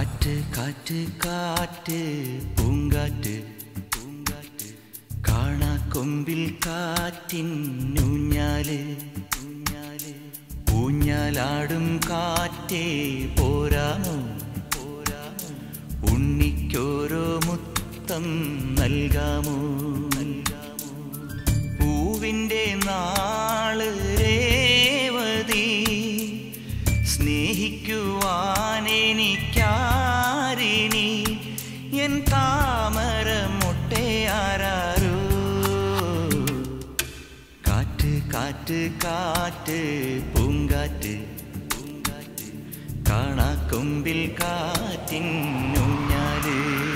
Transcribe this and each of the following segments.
കാറ്റ് കാറ്റ് കാറ്റ് പൂങ്കാറ്റ് പൂങ്കാറ്റ് കാണാ കൊമ്പിൽ കാറ്റിന്നൂഞ്ഞാല് ഊഞ്ഞാല് ഊഞ്ഞാലാടും കാറ്റേ പോരാമോ പോരാമോ ഉണ്ണിക്കോരോ മുത്തം നൽകാമോ നൽകാമോ പൂവിൻ്റെ നാള് രേവതി സ്നേഹിക്കുവാനെനിക്കാരിണി എൻ താമര മുട്ടയാരോ കാറ്റ് കാറ്റ് കാറ്റ് പൂങ്കാറ്റ് പൂങ്കാറ്റ് കാണാ കൊമ്പിൽ കാറ്റിന്നൂഞ്ഞാല്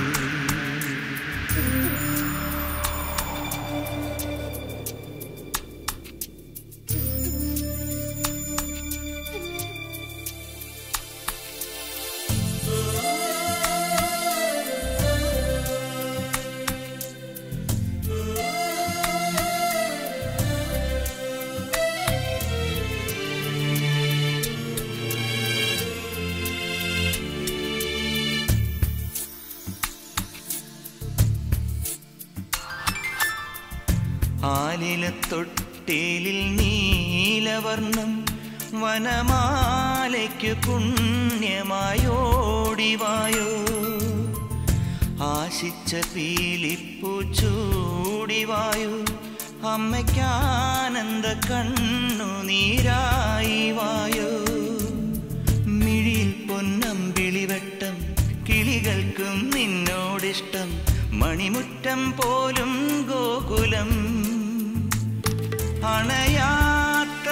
ആലിലത്തൊട്ടേലിൽ നീലവർണ്ണം വനമാലയ്ക്ക് പുണ്യമായോടിവായോ ആശിച്ച പീലിപ്പു ചൂടിവായോ അമ്മയ്ക്കാനന്ദ കണ്ണു നീരായി വായോ മിഴിയിൽ പൊന്നമ്പിളിവട്ടം കിളികൾക്കും നിന്നോടിഷ്ടം മണിമുറ്റം പോലും ഗോകുലം അണയാത്ത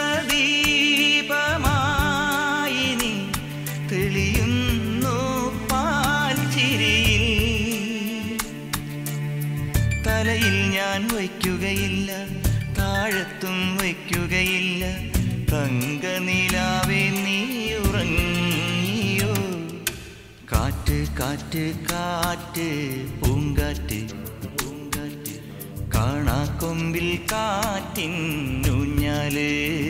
ദീപമായി നീ തെളിയുന്നു പാൽച്ചിരിയിൽ തലയിൽ ഞാൻ വയ്ക്കുകയില്ല താഴത്തും വയ്ക്കുകയില്ല തങ്കനിലാവേ നീ ഉറങ്ങിയോ കാറ്റ് കാറ്റ് കാറ്റ് പൂങ്കാറ്റ് പൂങ്കാറ്റ് കാണാ കൊമ്പിൽ കാറ്റിന്നൂഞ്ഞാല്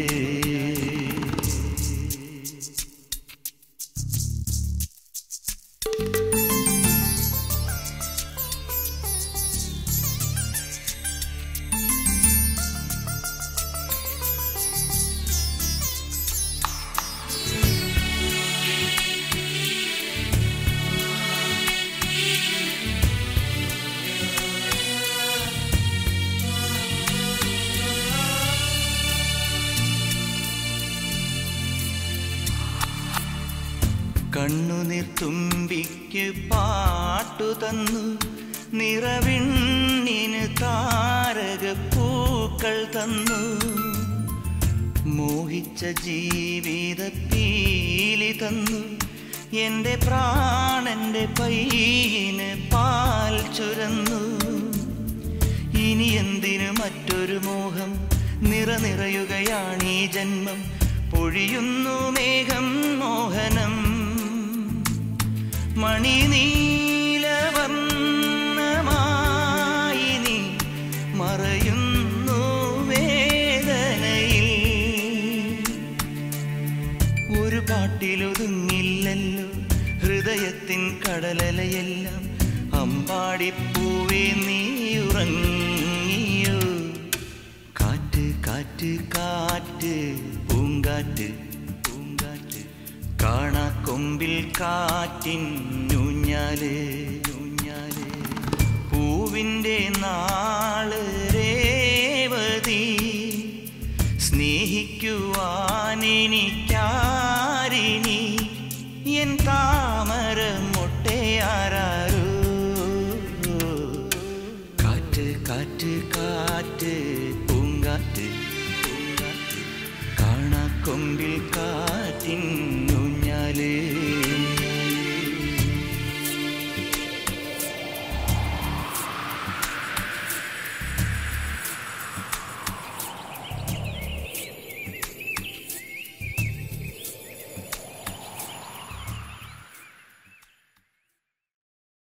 കണ്ണുനീർ തുമ്പിക്ക് പാട്ടു തന്നു നിറവിണ്ണിന് താരകപ്പൂക്കൾ തന്നു മോഹിച്ച ജീവിത പീലി തന്നു എൻ്റെ പ്രാണന്റെ പയ്യന് പാൽ ചുരന്നു ഇനി എന്തിനു മറ്റൊരു മോഹം നിറനിറയുകയാണീ ജന്മം പൊഴിയുന്നു മേഘം മോഹനം മണിനീലവർണ്ണമായി നീ മറയുന്നു വേദനയിൽ ഒരു പാട്ടിലൊതുങ്ങില്ലല്ലോ ഹൃദയത്തിൻ കടലലയെല്ലാം അമ്പാടിപ്പൂവേ നീ ഉറങ്ങിയോ കാറ്റ് കാറ്റ് കാറ്റ് പൂങ്കാറ്റ് പൂങ്കാറ്റ് കാണാ കൊമ്പിൽ കാറ്റിന്നൂഞ്ഞാല് ഊഞ്ഞാല് പൂവിൻ്റെ നാള് രേവതി സ്നേഹിക്കുവാനെനിക്കാരിണി എൻ താമര മുട്ടയാരോ കാറ്റ് കാറ്റ് കാറ്റ് പൂങ്കാറ്റ് പൂങ്കാറ്റ് കാണാ കൊമ്പിൽ കാറ്റിൻ